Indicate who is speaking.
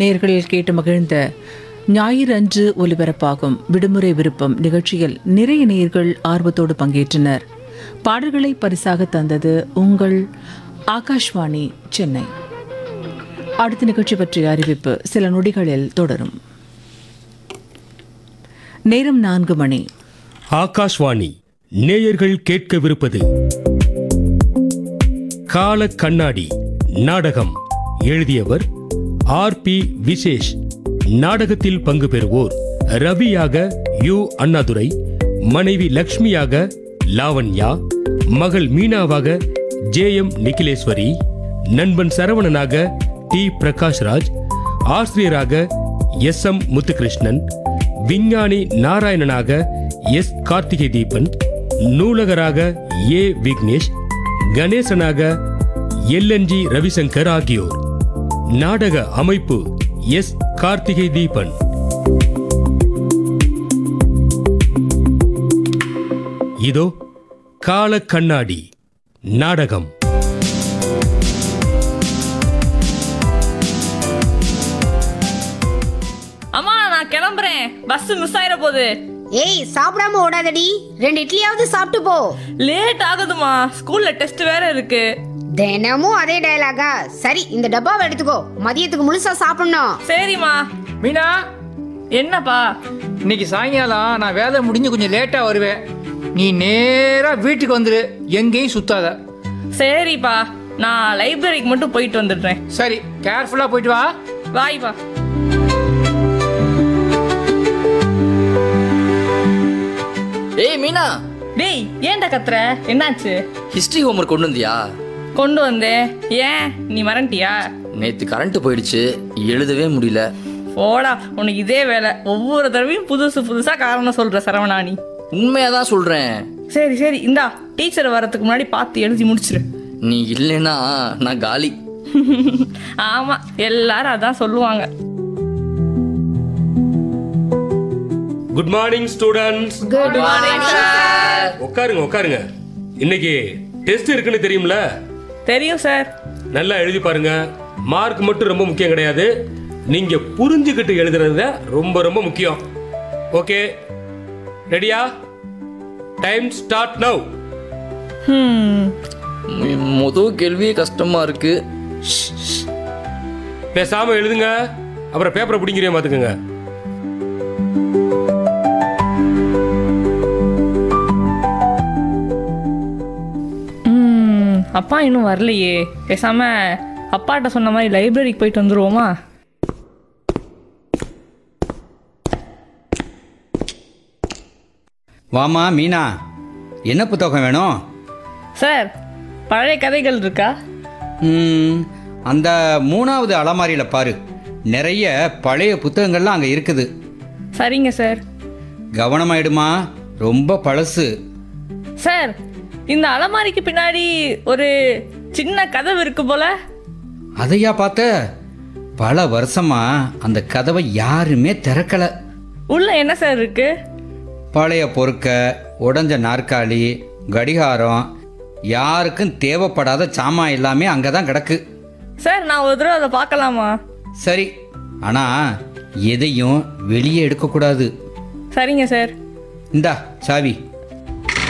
Speaker 1: நேர்கள் கேட்டு மகிழ்ந்த ஞாயிறு அன்று ஒலிபரப்பாகும் விடுமுறை விருப்பம் நிகழ்ச்சியில் நிறைய நேர்கள் ஆர்வத்தோடு பங்கேற்றனர் பாடல்களை பரிசாக தந்தது உங்கள் ஆகாஷ்வாணி சென்னை அடுத்த நிகழ்ச்சி பற்றிய அறிவிப்பு சில நொடிகளில் தொடரும் நேரம் நான்கு மணி
Speaker 2: ஆகாஷ்வாணி நேயர்கள் கேட்கவிருப்பது கால கண்ணாடி நாடகம் எழுதியவர் ஆர் பி விசேஷ் நாடகத்தில் பங்கு பெறுவோர் ரவியாக யு அண்ணாதுரை மனைவி லக்ஷ்மியாக லாவண்யா மகள் மீனாவாக ஜே எம் நிகிலேஸ்வரி நண்பன் சரவணனாக டி பிரகாஷ்ராஜ் ஆசிரியராக எஸ் எம் முத்துகிருஷ்ணன் விஞ்ஞானி நாராயணனாக எஸ் கார்த்திகை தீபன் நூலகராக ஏ விக்னேஷ் கணேசனாக எல்என்ஜி ரவிசங்கர் ஆகியோர் நாடக அமைப்பு எஸ் கார்த்திகை தீபன் இதோ கால கண்ணாடி நாடகம்
Speaker 3: அம்மா நான் கிளம்புறேன் பஸ் மிஸ் ஆயிட போகுது
Speaker 4: ஏய் சாப்பிடாம ஓடாதடி ரெண்டு இட்லியாவது சாப்பிட்டு போ
Speaker 3: லேட் ஆகுதுமா ஸ்கூல்ல டெஸ்ட் வேற இருக்கு
Speaker 4: தினமும் அதே டயலாகா சரி இந்த டப்பாவை எடுத்துக்கோ மதியத்துக்கு முழுசா சாப்பிடணும்
Speaker 3: சரிம்மா
Speaker 5: மீனா
Speaker 3: என்னப்பா
Speaker 5: இன்னைக்கு சாயங்காலம் நான் வேலை முடிஞ்சு கொஞ்சம் லேட்டாக வருவேன் நீ நேராக வீட்டுக்கு வந்துடு எங்கேயும் சுத்தாத
Speaker 3: சரிப்பா நான் லைப்ரரிக்கு மட்டும் போயிட்டு வந்துடுறேன்
Speaker 5: சரி கேர்ஃபுல்லாக போயிட்டு வா
Speaker 3: வாய்ப்பா
Speaker 6: ஏய் மீனா
Speaker 3: டேய் ஏன்டா கத்துற என்னாச்சு
Speaker 6: ஹிஸ்டரி ஹோம்ஒர்க் கொண்டு வந்தியா
Speaker 3: கொண்டு வந்தேன் ஏன் நீ மறந்துட்டியா
Speaker 6: நேத்து கரண்ட் போயிடுச்சு எழுதவே முடியல
Speaker 3: போடா உனக்கு இதே வேலை ஒவ்வொரு தடவையும் புதுசு புதுசா காரணம் சொல்ற சரவணா நீ
Speaker 6: உண்மையா தான் சொல்றேன்
Speaker 3: சரி சரி இந்தா டீச்சர் வரதுக்கு முன்னாடி பார்த்து எழுதி முடிச்சிரு
Speaker 6: நீ இல்லைன்னா நான் காலி
Speaker 3: ஆமா எல்லாரும் அதான் சொல்லுவாங்க
Speaker 2: குட் மார்னிங் ஸ்டூடெண்ட்ஸ்
Speaker 4: குட்
Speaker 2: உட்காருங்க உட்காருங்க இன்னைக்கு டெஸ்ட் இருக்குன்னு தெரியும்ல
Speaker 3: தெரியும் சார்
Speaker 2: நல்லா எழுதி பாருங்க மார்க் மட்டும் ரொம்ப முக்கியம் கிடையாது நீங்க புரிஞ்சுக்கிட்டு எழுதுறது தான் ரொம்ப ரொம்ப முக்கியம் ஓகே ரெடியா டைம் ஸ்டார்ட் நவ்
Speaker 3: ஹம்
Speaker 6: மு- முத கேள்வி கஷ்டமா இருக்கு
Speaker 2: பேசாம எழுதுங்க அப்புறம் பேப்பரை பிடிக்கிறேன் பார்த்துக்கோங்க
Speaker 3: ம், அப்பா இன்னும் வரலையே பேசாம அப்பாட்ட சொன்ன மாதிரி லைப்ரரிக்கு போயிட்டு வந்துருவோமா
Speaker 7: வாமா மீனா என்ன புத்தகம் வேணும்
Speaker 3: சார் பழைய கதைகள் இருக்கா
Speaker 7: ம், அந்த மூணாவது அலமாரியில் பாரு நிறைய பழைய புத்தகங்கள்லாம் அங்கே இருக்குது
Speaker 3: சரிங்க சார்
Speaker 7: கவனமாயிடுமா ரொம்ப பழசு
Speaker 3: சார் இந்த அலமாரிக்கு பின்னாடி ஒரு சின்ன கதவு இருக்கு போல
Speaker 7: அதையா பார்த்த பல வருஷமா அந்த கதவை யாருமே திறக்கல
Speaker 3: உள்ள என்ன சார் இருக்கு
Speaker 7: பழைய பொறுக்க உடஞ்ச நாற்காலி கடிகாரம் யாருக்கும் தேவைப்படாத சாமான் எல்லாமே அங்கே தான் கிடக்கு
Speaker 3: சார் நான் ஒரு தடவை அதை பார்க்கலாமா
Speaker 7: சரி ஆனால் எதையும் வெளியே எடுக்கக்கூடாது
Speaker 3: சரிங்க சார்
Speaker 7: இந்தா சாவி